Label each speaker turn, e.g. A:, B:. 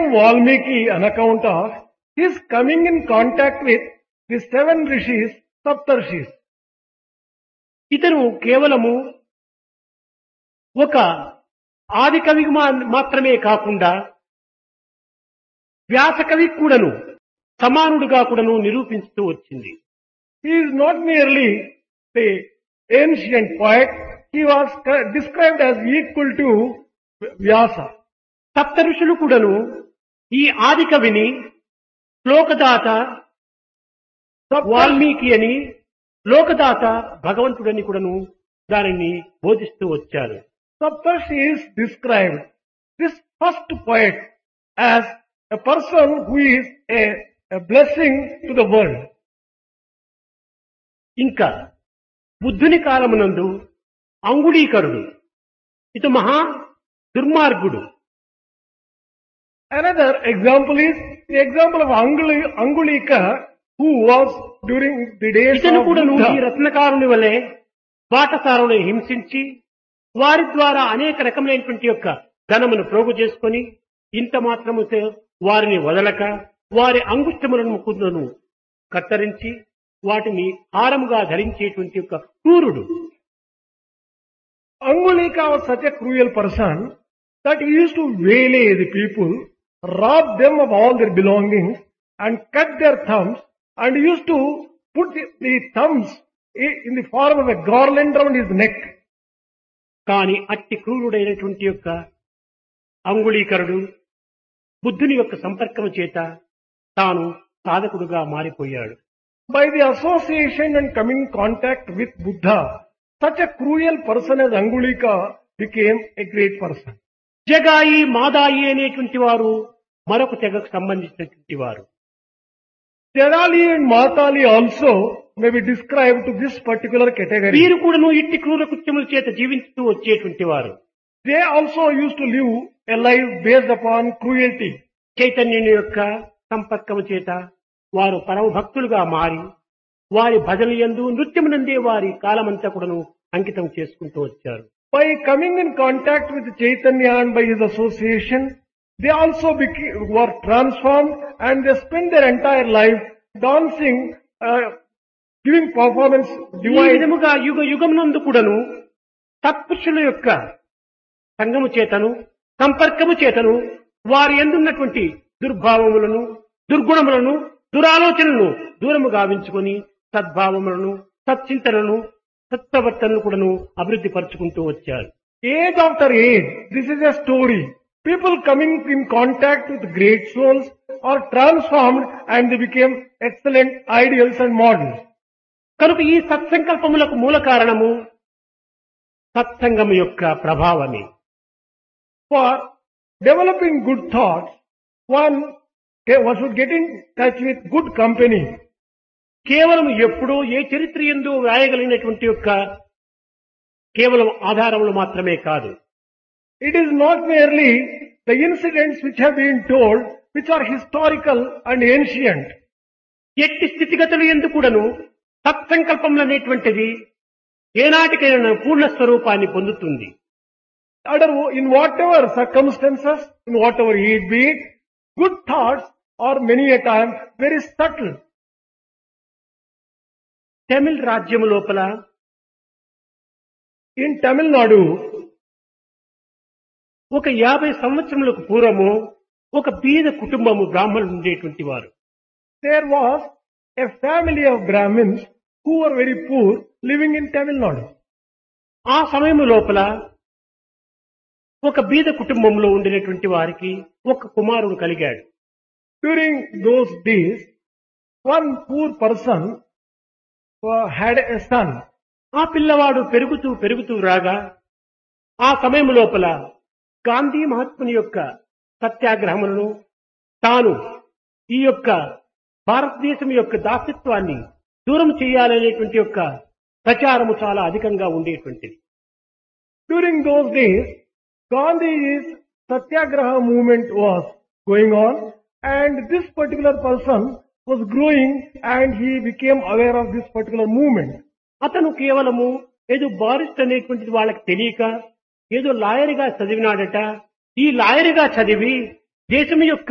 A: Valmiki on account of his coming in contact with the seven rishis, Saptarshis.
B: ఇతను కేవలము ఒక ఆది కవి మా- మాత్రమే కాకుండా వ్యాస కవి కూడాను సమానుడుగా కూడాను నిరూపిస్తూ వచ్చింది
A: He is not merely the ancient poet, he was c- described as equal to Vyasa.
B: సప్త ఋషులు కూడాను ఈ ఆది కవిని శ్లోకదాత వాల్మీకి అని లోకదాత భగవంతుడని కూడాను దానిని బోధిస్తూ వచ్చారు
A: Saptarshi is described, this first poet, as a person who is a, a blessing to the world.
B: ఇంకా బుద్ధుని కాలమునందు అంగుళీకరుడు ఇటు మహా దుర్మార్గుడు
A: Another example is the example of Anguli, Angulika who was during the days
B: ఇతను
A: of
B: కూడాను ఈ
A: Buddha.
B: రత్నకారుని వలె బాటసారులను హింసించి వారి ద్వారా అనేక రకమైనటువంటి యొక్క ధనమును ప్రోగు చేసుకొని ఇంత మాత్రముతో వారిని వదలక వారి అంగుష్టములను ముకుందును కత్తరించి వాటిని హారముగా ధరించేటువంటి యొక్క క్రూరుడు
A: Angulika was such a cruel person that he used to waylay the people, rob them of all their belongings and cut their thumbs and used to put the, the thumbs i- in the form of a garland around his neck.
B: కాని అట్టి క్రూరుడైనటువంటి యొక్క అంగుళీకరుడు బుద్ధుని యొక్క సంపర్కము చేత తాను సాధకుడుగా మారిపోయాడు
A: By the association and coming in contact with Buddha, such a cruel person as Angulika became a great person.
B: జగాయి మాదాయి అనేటువంటి వారు మరొక తెగకు సంబంధించినటువంటి వారు
A: Terali and Matali also may be described to this particular category.
B: వీరు కూడాను ఇట్టి క్రూర కృత్యముల చేత జీవిస్తూ వచ్చేటువంటి వారు
A: They also used to live a life based upon cruelty.
B: చైతన్యుని యొక్క సంపర్కము చేత వారు పరమ భక్తులుగా మారి వారి భజన యందు నృత్యమునందే వారి కాలమంతా కూడాను అంకితం చేసుకుంటూ వచ్చారు
A: By coming in contact with Chaitanya and by his association, they also became, were transformed and they spent their entire life dancing, uh, giving performance,
B: ఈ
A: divine.
B: విధముగా యుగ యుగమునందు కూడాను తత్పురుషుల యొక్క సంగము చేతను సంపర్కము చేతను వారి ఎందున్నటువంటి దుర్భావములను దుర్గుణములను దురాలోచనలను దూరము గావించుకొని సద్భావములను సచ్చింతనను సత్ప్రవర్తనను కూడాను అభివృద్ధి పరుచుకుంటూ వచ్చారు
A: Age after age, this is a story. People coming in contact with great souls are transformed and they became excellent ideals and models.
B: కనుక ఈ సత్సంకల్పములకు మూల కారణము సత్సంగము యొక్క ప్రభావమే
A: For developing good thoughts, one ge- one should get in touch with good company.
B: కేవలం ఎప్పుడో ఏ చరిత్ర ఎందు వ్రాయగలిగినటువంటి యొక్క కేవలం ఆధారములు మాత్రమే కాదు
A: It is not merely the incidents which have been told, which are historical and ancient.
B: ఎట్టి స్థితిగతులు ఎందు కూడాను సత్సంకల్పములు అనేటువంటిది ఏనాటికైనా పూర్ణ స్వరూపాన్ని పొందుతుంది
A: Other, in whatever circumstances, in whatever it be, good thoughts are many a time very subtle.
B: తమిళ రాజ్యము లోపల
A: In Tamil Nadu,
B: ఒక యాభై సంవత్సరములకు పూర్వము ఒక బీద కుటుంబము బ్రాహ్మణులు ఉండేటువంటి వారు
A: there was a family of Brahmins who were very poor living in Tamil Nadu.
B: ఆ సమయము లోపల ఒక బీద కుటుంబంలో ఉండినటువంటి వారికి ఒక కుమారుడు కలిగాడు
A: During those days, one poor person uh, had a son.
B: ఆ పిల్లవాడు పెరుగుతూ పెరుగుతూ రాగా ఆ సమయం లోపల గాంధీ మహాత్ముని యొక్క సత్యాగ్రహములను తాను ఈ యొక్క భారతదేశం యొక్క దాస్యత్వాన్ని దూరం చేయాలనేటువంటి యొక్క ప్రచారము చాలా అధికంగా ఉండేటువంటిది
A: During those days, Gandhi's Satyagraha movement was going on and this particular person was growing and he became aware of this particular movement.
B: అతను కేవలము ఏదో బారిస్ట్ అనేటువంటిది వాళ్ళకి తెలియక ఏదో లాయర్గా చదివినాడట ఈ లాయర్గా చదివి దేశం యొక్క